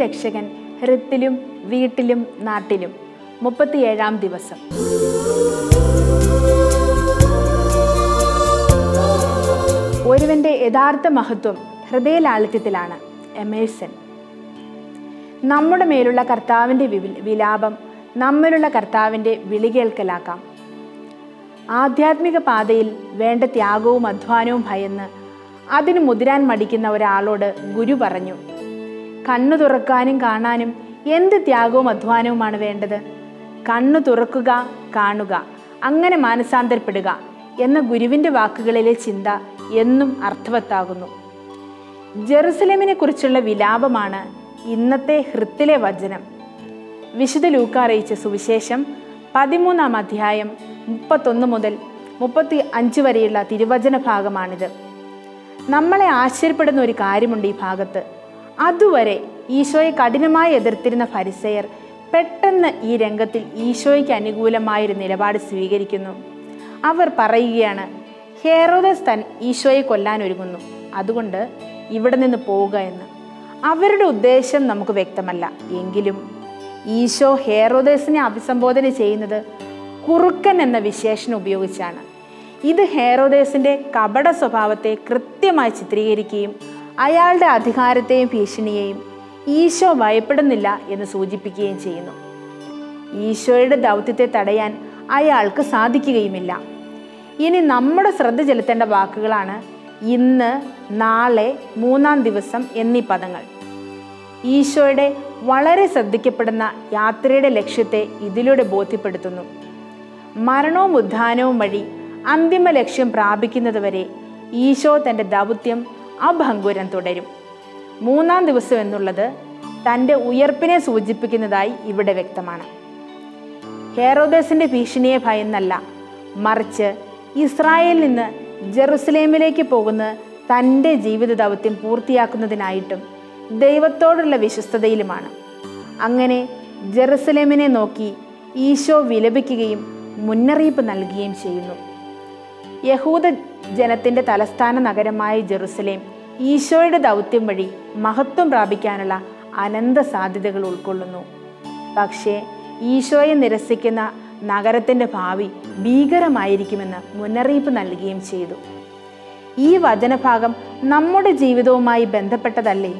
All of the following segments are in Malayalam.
രക്ഷകൻ ഹൃത്തിലും വീട്ടിലും നാട്ടിലും മുപ്പത്തിയേഴാം ദിവസം ഒരുവന്റെ യഥാർത്ഥ മഹത്വം ഹൃദയലാളിത്യത്തിലാണ് എമേഴ്സൺ നമ്മുടെ മേലുള്ള കർത്താവിൻ്റെ വിവി- വിലാപം നമ്മിലുള്ള കർത്താവിൻ്റെ വിളി കേൾക്കലാക്കാം ആധ്യാത്മിക പാതയിൽ വേണ്ട ത്യാഗവും അധ്വാനവും ഭയന്ന് അതിന് മുതിരാൻ മടിക്കുന്ന ഒരാളോട് ഗുരു പറഞ്ഞു കണ്ണു തുറക്കാനും കാണാനും എന്ത് ത്യാഗവും അധ്വാനവുമാണ് വേണ്ടത് കണ്ണു തുറക്കുക കാണുക അങ്ങനെ മാനസാന്തരപ്പെടുക എന്ന ഗുരുവിൻ്റെ വാക്കുകളിലെ ചിന്ത എന്നും അർത്ഥവത്താകുന്നു ജെറുസലേമിനെ കുറിച്ചുള്ള വിലാപമാണ് ഇന്നത്തെ ഹൃത്തിലെ വചനം വിശുദ്ധ ലൂക്ക അറിയിച്ച സുവിശേഷം പതിമൂന്നാം അധ്യായം മുപ്പത്തൊന്ന് മുതൽ മുപ്പത്തി അഞ്ച് വരെയുള്ള തിരുവചന ഭാഗമാണിത് നമ്മളെ ആശ്ചര്യപ്പെടുന്ന ഒരു കാര്യമുണ്ട് ഈ ഭാഗത്ത് അതുവരെ ഈശോയെ കഠിനമായി എതിർത്തിരുന്ന ഫരിസയർ പെട്ടെന്ന് ഈ രംഗത്തിൽ ഈശോയ്ക്ക് അനുകൂലമായൊരു നിലപാട് സ്വീകരിക്കുന്നു അവർ പറയുകയാണ് ഹേറോദസ് തൻ ഈശോയെ കൊല്ലാൻ ഒരുങ്ങുന്നു അതുകൊണ്ട് ഇവിടെ നിന്ന് പോവുക എന്ന് അവരുടെ ഉദ്ദേശം നമുക്ക് വ്യക്തമല്ല എങ്കിലും ഈശോ ഹേറോദേസിനെ അഭിസംബോധന ചെയ്യുന്നത് കുറുക്കൻ എന്ന വിശേഷണം ഉപയോഗിച്ചാണ് ഇത് ഹേറോദേസിന്റെ കപട സ്വഭാവത്തെ കൃത്യമായി ചിത്രീകരിക്കുകയും അയാളുടെ അധികാരത്തെയും ഭീഷണിയെയും ഈശോ ഭയപ്പെടുന്നില്ല എന്ന് സൂചിപ്പിക്കുകയും ചെയ്യുന്നു ഈശോയുടെ ദൗത്യത്തെ തടയാൻ അയാൾക്ക് സാധിക്കുകയുമില്ല ഇനി നമ്മുടെ ശ്രദ്ധ ചെലുത്തേണ്ട വാക്കുകളാണ് ഇന്ന് നാളെ മൂന്നാം ദിവസം എന്നീ പദങ്ങൾ ഈശോയുടെ വളരെ ശ്രദ്ധിക്കപ്പെടുന്ന യാത്രയുടെ ലക്ഷ്യത്തെ ഇതിലൂടെ ബോധ്യപ്പെടുത്തുന്നു മരണവും ഉദ്ധാനവും വഴി അന്തിമ ലക്ഷ്യം പ്രാപിക്കുന്നതുവരെ ഈശോ തൻ്റെ ദൗത്യം അഭംഗുരം തുടരും മൂന്നാം ദിവസം എന്നുള്ളത് തൻ്റെ ഉയർപ്പിനെ സൂചിപ്പിക്കുന്നതായി ഇവിടെ വ്യക്തമാണ് ഹേറോദേസിന്റെ ഭീഷണിയെ ഭയന്നല്ല മറിച്ച് ഇസ്രായേലിൽ നിന്ന് ജെറുസലേമിലേക്ക് പോകുന്ന തൻ്റെ ജീവിത ദൗത്യം പൂർത്തിയാക്കുന്നതിനായിട്ടും ദൈവത്തോടുള്ള വിശ്വസ്തതയിലുമാണ് അങ്ങനെ ജെറുസലേമിനെ നോക്കി ഈശോ വിലപിക്കുകയും മുന്നറിയിപ്പ് നൽകുകയും ചെയ്യുന്നു യഹൂദ ജനത്തിൻ്റെ തലസ്ഥാന നഗരമായ ജെറുസലേം ഈശോയുടെ ദൗത്യം വഴി മഹത്വം പ്രാപിക്കാനുള്ള അനന്ത സാധ്യതകൾ ഉൾക്കൊള്ളുന്നു പക്ഷേ ഈശോയെ നിരസിക്കുന്ന നഗരത്തിൻ്റെ ഭാവി ഭീകരമായിരിക്കുമെന്ന് മുന്നറിയിപ്പ് നൽകുകയും ചെയ്തു ഈ വചനഭാഗം നമ്മുടെ ജീവിതവുമായി ബന്ധപ്പെട്ടതല്ലേ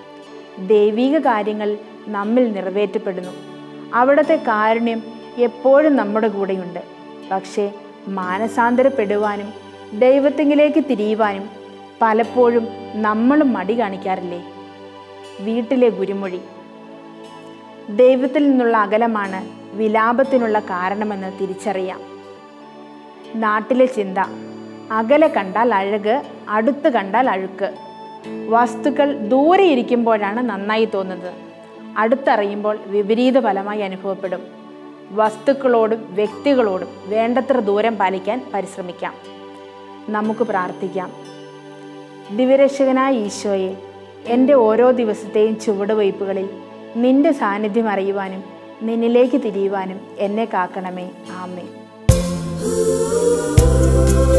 ദൈവിക കാര്യങ്ങൾ നമ്മിൽ നിറവേറ്റപ്പെടുന്നു അവിടുത്തെ കാരുണ്യം എപ്പോഴും നമ്മുടെ കൂടെയുണ്ട് പക്ഷേ മാനസാന്തരപ്പെടുവാനും ദൈവത്തിങ്കിലേക്ക് തിരിയുവാനും പലപ്പോഴും നമ്മളും മടി കാണിക്കാറില്ലേ വീട്ടിലെ ഗുരുമൊഴി ദൈവത്തിൽ നിന്നുള്ള അകലമാണ് വിലാപത്തിനുള്ള കാരണമെന്ന് തിരിച്ചറിയാം നാട്ടിലെ ചിന്ത അകലെ കണ്ടാൽ അഴക് അടുത്ത് കണ്ടാൽ അഴുക്ക് വസ്തുക്കൾ ദൂരെ ഇരിക്കുമ്പോഴാണ് നന്നായി തോന്നുന്നത് അടുത്തറിയുമ്പോൾ വിപരീത ഫലമായി അനുഭവപ്പെടും വസ്തുക്കളോടും വ്യക്തികളോടും വേണ്ടത്ര ദൂരം പാലിക്കാൻ പരിശ്രമിക്കാം നമുക്ക് പ്രാർത്ഥിക്കാം ദിവ്യരക്ഷകനായ ഈശോയെ എൻ്റെ ഓരോ ദിവസത്തെയും ചുവടുവയ്പ്പുകളിൽ നിന്റെ സാന്നിധ്യം അറിയുവാനും നിന്നിലേക്ക് തിരിയുവാനും എന്നെ കാക്കണമേ ആമേ